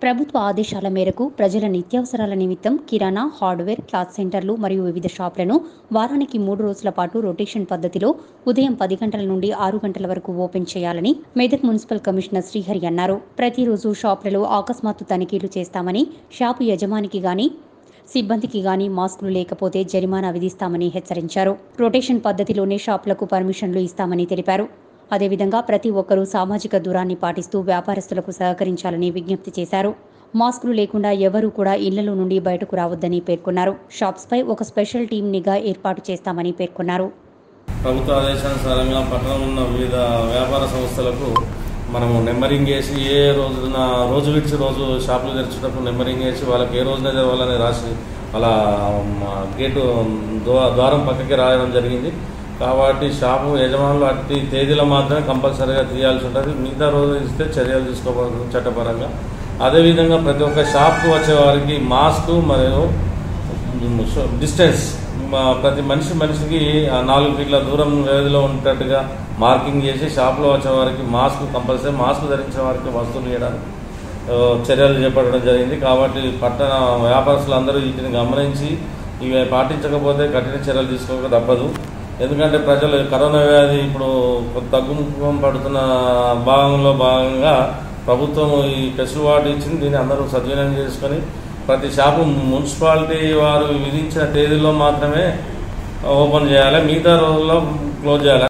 ప్రభుత్వ ఆదేశాల మేరకు ప్రజల నిత్యావసరాల నిమిత్తం కిరాణా హార్డ్వేర్ క్లాత్ సెంటర్లు మరియు వివిధ షాపులను వారానికి మూడు రోజుల పాటు రొటేషన్ పద్ధతిలో ఉదయం పది గంటల నుండి ఆరు గంటల వరకు ఓపెన్ చేయాలని మెదక్ మున్సిపల్ కమిషనర్ శ్రీహరి అన్నారు ప్రతిరోజు షాపులలో అకస్మాత్తు తనిఖీలు చేస్తామని షాపు యజమానికి గాని సిబ్బందికి గాని మాస్కులు లేకపోతే జరిమానా విధిస్తామని హెచ్చరించారు రొటేషన్ పద్ధతిలోనే షాపులకు పర్మిషన్లు ఇస్తామని తెలిపారు అదేవిధంగా ప్రతి ఒక్కరూ సామాజిక దూరాన్ని పాటిస్తూ వ్యాపారస్తులకు సహకరించాలని విజ్ఞప్తి చేశారు మాస్కులు లేకుండా ఎవరూ కూడా ఇళ్లలో నుండి బయటకు రావద్దని పేర్కొన్నారు షాప్స్పై ఒక స్పెషల్ టీం నిఘా ఏర్పాటు చేస్తామని పేర్కొన్నారు ప్రభుత్వ ఆదేశానుసారంగా పట్టణంలో ఉన్న వివిధ వ్యాపార సంస్థలకు మనము నెంబరింగ్ చేసి ఏ రోజున రోజు విడిచి రోజు షాపులు తెరిచేటప్పుడు నెంబరింగ్ చేసి వాళ్ళకి ఏ రోజున తెరవాలని రాసి వాళ్ళ మ, గేటు ద్వా- ద్వారం పక్కకి రాయడం జరిగింది కాబట్టి షాపు యజమానులు అట్టి తేదీలో మాత్రమే కంపల్సరీగా తీయాల్సి ఉంటుంది మిగతా రోజు ఇస్తే చర్యలు తీసుకోబడుతుంది చట్టపరంగా అదేవిధంగా ప్రతి ఒక్క షాప్కు వచ్చే వారికి మాస్క్ మరియు డిస్టెన్స్ మా ప్రతి మనిషి మనిషికి ఆ నాలుగు ఫీట్ల దూరం వ్యవధిలో ఉండేటట్టుగా మార్కింగ్ చేసి షాప్లో వచ్చే వారికి మాస్క్ కంపల్సరీ మాస్క్ ధరించిన వారికి వస్తువులు ఇవ్వడానికి ఆ, చర్యలు చేపట్టడం జరిగింది కాబట్టి పట్టణ వ్యాపారస్తులందరూ వీటిని గమనించి ఇవి పాటించకపోతే కఠిన చర్యలు తీసుకోక తప్పదు ఎందుకంటే ప్రజలు కరోనా వ్యాధి ఇప్పుడు కొంత తగ్గుముఖం పడుతున్న భాగంలో భాగంగా ప్రభుత్వం ఈ వెసులుబాటు ఇచ్చింది దీన్ని అందరూ సద్వినియోగం చేసుకొని ప్రతి షాపు మున్సిపాలిటీ వారు విధించిన తేదీలో మాత్రమే ఓపెన్ చేయాలి మిగతా రోజుల్లో క్లోజ్ చేయాలి